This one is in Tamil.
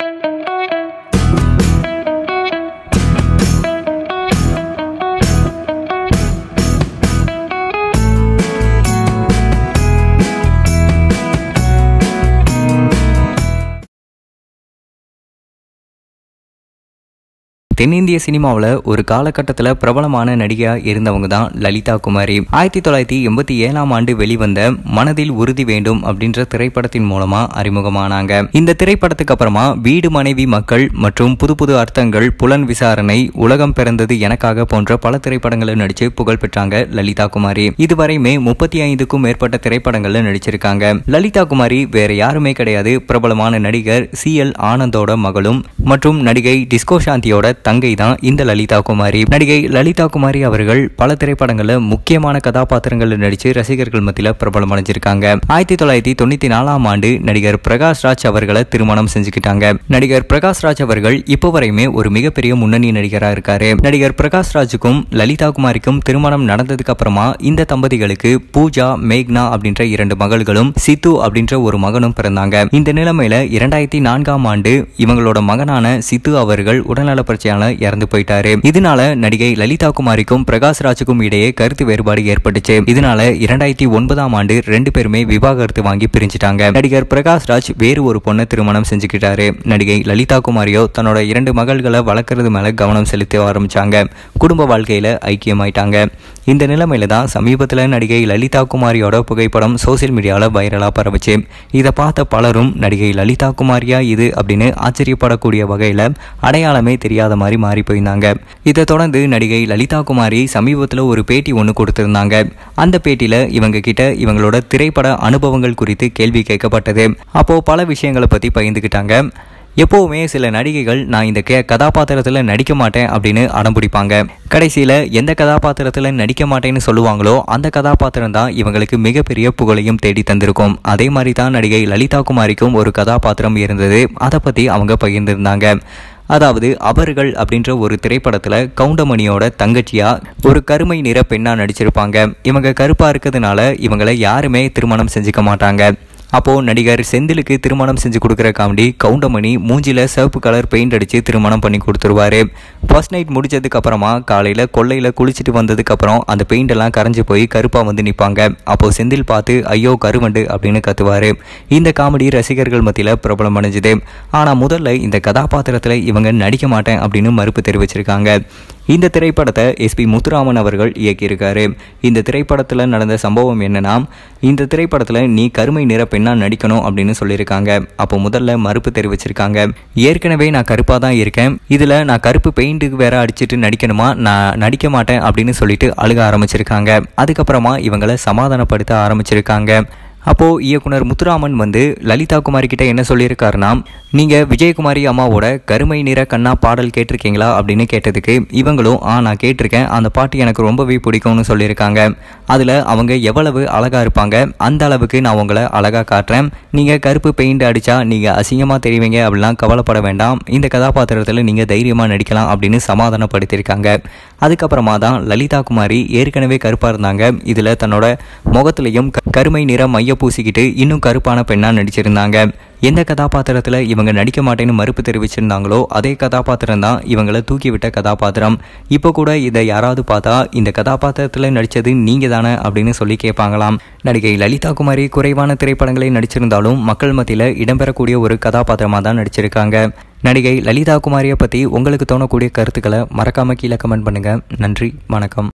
தென்னிந்திய சினிமாவில் ஒரு காலகட்டத்தில் பிரபலமான நடிகையாக இருந்தவங்க தான் லலிதா குமாரி ஆயிரத்தி தொள்ளாயிரத்தி எண்பத்தி ஏழாம் ஆண்டு வெளிவந்த மனதில் உறுதி வேண்டும் அப்படின்ற திரைப்படத்தின் மூலமா அறிமுகமானாங்க இந்த திரைப்படத்துக்கு அப்புறமா வீடு மனைவி மக்கள் மற்றும் புது புது அர்த்தங்கள் புலன் விசாரணை உலகம் பிறந்தது எனக்காக போன்ற பல திரைப்படங்களை நடிச்சு புகழ் பெற்றாங்க லலிதா குமாரி இதுவரையுமே முப்பத்தி ஐந்துக்கும் மேற்பட்ட திரைப்படங்கள்ல நடிச்சிருக்காங்க லலிதா குமாரி வேற யாருமே கிடையாது பிரபலமான நடிகர் சி எல் ஆனந்தோட மகளும் மற்றும் நடிகை டிஸ்கோ சாந்தியோட தங்கை தான் இந்த லலிதா குமாரி நடிகை லலிதா குமாரி அவர்கள் பல திரைப்படங்களில் முக்கியமான கதாபாத்திரங்களில் நடிச்சு ரசிகர்கள் மத்தியில் பிரபலம் அடைஞ்சிருக்காங்க ஆயிரத்தி தொள்ளாயிரத்தி தொண்ணூத்தி நாலாம் ஆண்டு நடிகர் பிரகாஷ் ராஜ் அவர்களை திருமணம் செஞ்சுக்கிட்டாங்க நடிகர் பிரகாஷ் ராஜ் அவர்கள் இப்போ வரையுமே ஒரு மிகப்பெரிய முன்னணி நடிகராக இருக்காரு நடிகர் பிரகாஷ் ராஜுக்கும் லலிதா குமாரிக்கும் திருமணம் நடந்ததுக்கு அப்புறமா இந்த தம்பதிகளுக்கு பூஜா மேக்னா அப்படின்ற இரண்டு மகள்களும் சித்து அப்படின்ற ஒரு மகனும் பிறந்தாங்க இந்த நிலைமையில இரண்டாயிரத்தி நான்காம் ஆண்டு இவங்களோட மகனான சித்து அவர்கள் உடல்நல பிரச்சனையால இறந்து போயிட்டாரு இதனால நடிகை லலிதா குமாரிக்கும் பிரகாஷ் ராஜுக்கும் இடையே கருத்து வேறுபாடு ஏற்பட்டுச்சு இதனால இரண்டாயிரத்தி ஒன்பதாம் ஆண்டு ரெண்டு பேருமே விவாகரத்து வாங்கி பிரிஞ்சிட்டாங்க நடிகர் பிரகாஷ் ராஜ் வேறு ஒரு பொண்ணை திருமணம் செஞ்சுக்கிட்டாரு நடிகை லலிதா குமாரியோ தன்னோட இரண்டு மகள்களை வளர்க்கறது மேல கவனம் செலுத்த ஆரம்பிச்சாங்க குடும்ப வாழ்க்கையில ஐக்கியமாயிட்டாங்க இந்த நிலைமையில தான் சமீபத்தில் நடிகை லலிதா குமாரியோட புகைப்படம் சோசியல் மீடியாவில் வைரலாக பரவுச்சு இதை பார்த்த பலரும் நடிகை லலிதா குமாரியா இது அப்படின்னு ஆச்சரியப்படக்கூடிய வகையில் அடையாளமே தெரியாத மாதிரி மாறி போயிருந்தாங்க இதை தொடர்ந்து நடிகை லலிதா குமாரி சமீபத்தில் ஒரு பேட்டி ஒன்று கொடுத்திருந்தாங்க அந்த பேட்டியில் இவங்க கிட்ட இவங்களோட திரைப்பட அனுபவங்கள் குறித்து கேள்வி கேட்கப்பட்டது அப்போ பல விஷயங்களை பற்றி பகிர்ந்துக்கிட்டாங்க எப்போவுமே சில நடிகைகள் நான் இந்த கே கதாபாத்திரத்தில் நடிக்க மாட்டேன் அப்படின்னு அடம்பிடிப்பாங்க கடைசியில் எந்த கதாபாத்திரத்தில் நடிக்க மாட்டேன்னு சொல்லுவாங்களோ அந்த கதாபாத்திரம் தான் இவங்களுக்கு மிகப்பெரிய புகழையும் தேடி தந்திருக்கும் அதே மாதிரி தான் நடிகை லலிதா குமாரிக்கும் ஒரு கதாபாத்திரம் இருந்தது அதை பற்றி அவங்க பகிர்ந்திருந்தாங்க அதாவது அவர்கள் அப்படின்ற ஒரு திரைப்படத்தில் கவுண்டமணியோட தங்கச்சியா ஒரு கருமை நிற பெண்ணா நடிச்சிருப்பாங்க இவங்க கருப்பா இருக்கிறதுனால இவங்களை யாருமே திருமணம் செஞ்சுக்க மாட்டாங்க அப்போ நடிகர் செந்திலுக்கு திருமணம் செஞ்சு கொடுக்குற காமெடி கவுண்டமணி மூஞ்சில சிவப்பு கலர் பெயிண்ட் அடிச்சு திருமணம் பண்ணி கொடுத்துருவாரு ஃபர்ஸ்ட் நைட் முடிச்சதுக்கு அப்புறமா காலையில கொள்ளையில குளிச்சுட்டு வந்ததுக்கு அப்புறம் அந்த பெயிண்ட் எல்லாம் கரைஞ்சு போய் கருப்பா வந்து நிற்பாங்க அப்போ செந்தில் பார்த்து ஐயோ கருவண்டு அப்படின்னு கத்துவாரு இந்த காமெடி ரசிகர்கள் மத்தியில பிரபலம் அடைஞ்சுது ஆனா முதல்ல இந்த கதாபாத்திரத்துல இவங்க நடிக்க மாட்டேன் அப்படின்னு மறுப்பு தெரிவிச்சிருக்காங்க இந்த திரைப்படத்தை எஸ்பி முத்துராமன் அவர்கள் இயக்கியிருக்காரு இந்த திரைப்படத்தில் நடந்த சம்பவம் என்னன்னா இந்த திரைப்படத்தில் நீ கருமை நிற பெண்ணா நடிக்கணும் அப்படின்னு சொல்லியிருக்காங்க அப்போ முதல்ல மறுப்பு தெரிவிச்சிருக்காங்க ஏற்கனவே நான் கருப்பாக தான் இருக்கேன் இதில் நான் கருப்பு பெயிண்ட்டுக்கு வேற அடிச்சிட்டு நடிக்கணுமா நான் நடிக்க மாட்டேன் அப்படின்னு சொல்லிட்டு அழுக ஆரம்பிச்சிருக்காங்க அதுக்கப்புறமா இவங்களை சமாதானப்படுத்த ஆரம்பிச்சிருக்காங்க அப்போது இயக்குனர் முத்துராமன் வந்து லலிதா குமாரி கிட்ட என்ன சொல்லியிருக்காருன்னா நீங்கள் விஜயகுமாரி அம்மாவோட கருமை நிற கண்ணா பாடல் கேட்டிருக்கீங்களா அப்படின்னு கேட்டதுக்கு இவங்களும் ஆ நான் கேட்டிருக்கேன் அந்த பாட்டு எனக்கு ரொம்பவே பிடிக்கும்னு சொல்லியிருக்காங்க அதில் அவங்க எவ்வளவு அழகாக இருப்பாங்க அந்த அளவுக்கு நான் உங்களை அழகாக காட்டுறேன் நீங்கள் கருப்பு பெயிண்ட் அடித்தா நீங்கள் அசிங்கமாக தெரிவிங்க அப்படிலாம் கவலைப்பட வேண்டாம் இந்த கதாபாத்திரத்தில் நீங்கள் தைரியமாக நடிக்கலாம் அப்படின்னு சமாதானப்படுத்தியிருக்காங்க அதுக்கப்புறமா தான் லலிதா குமாரி ஏற்கனவே கருப்பாக இருந்தாங்க இதில் தன்னோட முகத்திலையும் க- கருமை நிற மைய பூசிக்கிட்டு இன்னும் கருப்பான பெண்ணாக நடிச்சிருந்தாங்க எந்த கதாபாத்திரத்தில் இவங்க நடிக்க மாட்டேன்னு மறுப்பு தெரிவிச்சிருந்தாங்களோ அதே கதாபாத்திரம் தான் இவங்களை தூக்கிவிட்ட கதாபாத்திரம் இப்போ கூட இதை யாராவது பார்த்தா இந்த கதாபாத்திரத்தில் நடித்தது நீங்கள் தானே அப்படின்னு சொல்லி கேட்பாங்களாம் நடிகை லலிதா குமாரி குறைவான திரைப்படங்களை நடிச்சிருந்தாலும் மக்கள் மத்தியில் இடம்பெறக்கூடிய ஒரு கதாபாத்திரமாக தான் நடிச்சிருக்காங்க நடிகை லலிதா குமாரியை பற்றி உங்களுக்கு தோணக்கூடிய கருத்துக்களை மறக்காம கீழே கமெண்ட் பண்ணுங்கள் நன்றி வணக்கம்